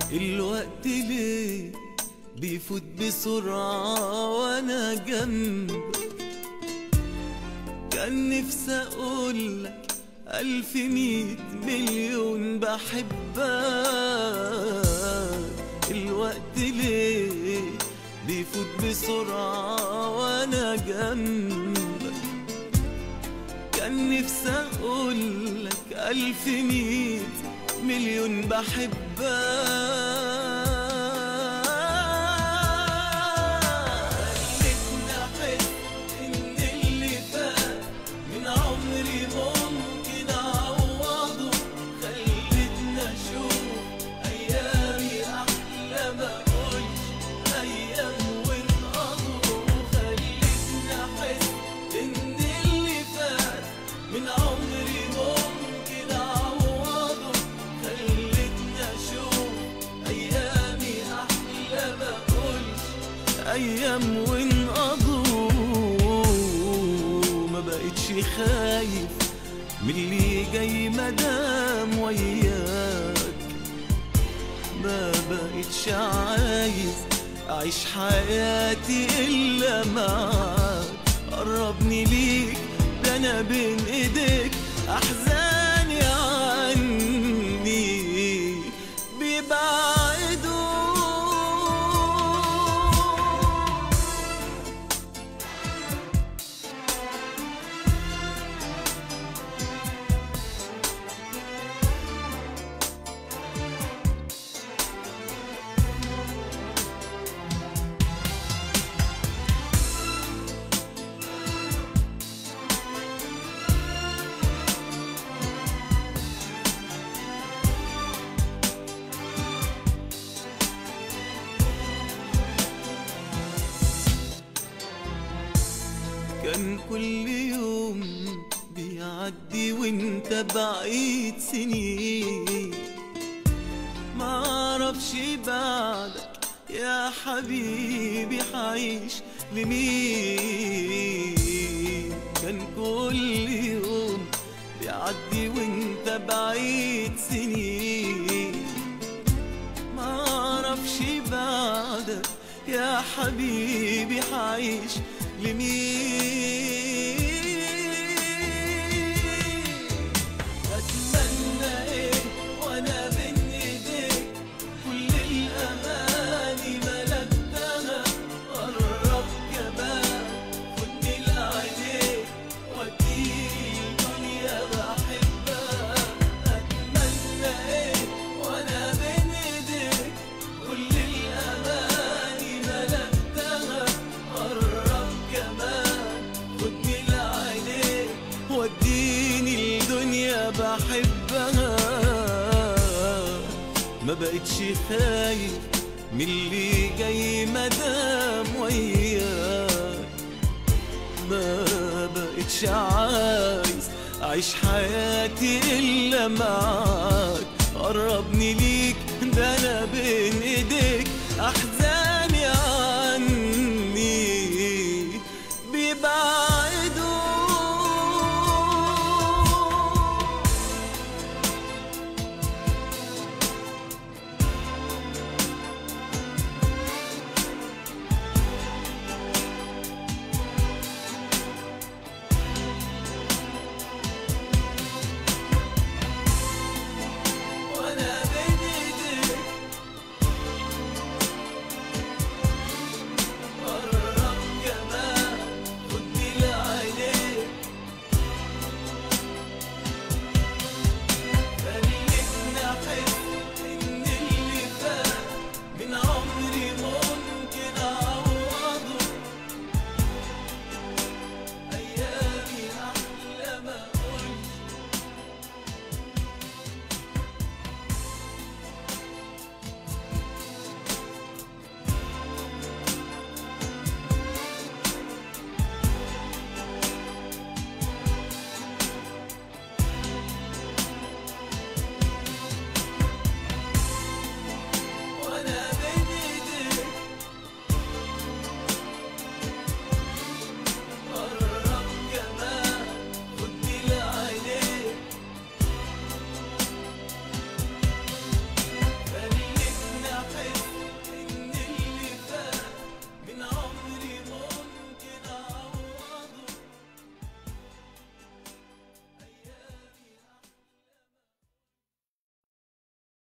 الوقت ليه بيفوت بسرعة وانا جنبك كان نفسي اقولك الف ميت مليون بحبك الوقت ليه بيفوت بسرعة وانا جنبك كان نفسي اقولك الف ميت مليون بحبك خلتني احس ان اللي فات من عمري ممكن اعوضه خلتني اشوف ايامي احلى ما اقولش ايام وانقضوا خلتني احس ان اللي فات من عمري ممكن اعوضه خلتني اشوف ايامي احلى ما اقولش ايام وانقضوا ما بقتش خايف من اللي جاي مدام وياك ما بقتش عايز اعيش حياتي الا معاك قربني ليك ده انا بين ايديك احزاني عني بيبعدوا كان كل يوم بيعدي وانت بعيد سنين ما اعرفش بعدك يا حبيبي حعيش لمين كان كل يوم بيعدي وانت بعيد سنين ما اعرفش بعدك يا حبيبي حعيش لمين اتمنى ايه وانا بين ايديك كل الاماني ملكتها قرب كمان خدني لعينيك وديني الدنيا بحبها اتمنى ايه وانا بين ايديك كل الاماني ملكتها قرب كمان خدني لعينيك وديني الدنيا بحبها ما بقتش خايف من اللي جاي مدام وياك ما بقتش عايز اعيش حياتي الا معاك قربني ليك ده انا بين ايديك احزن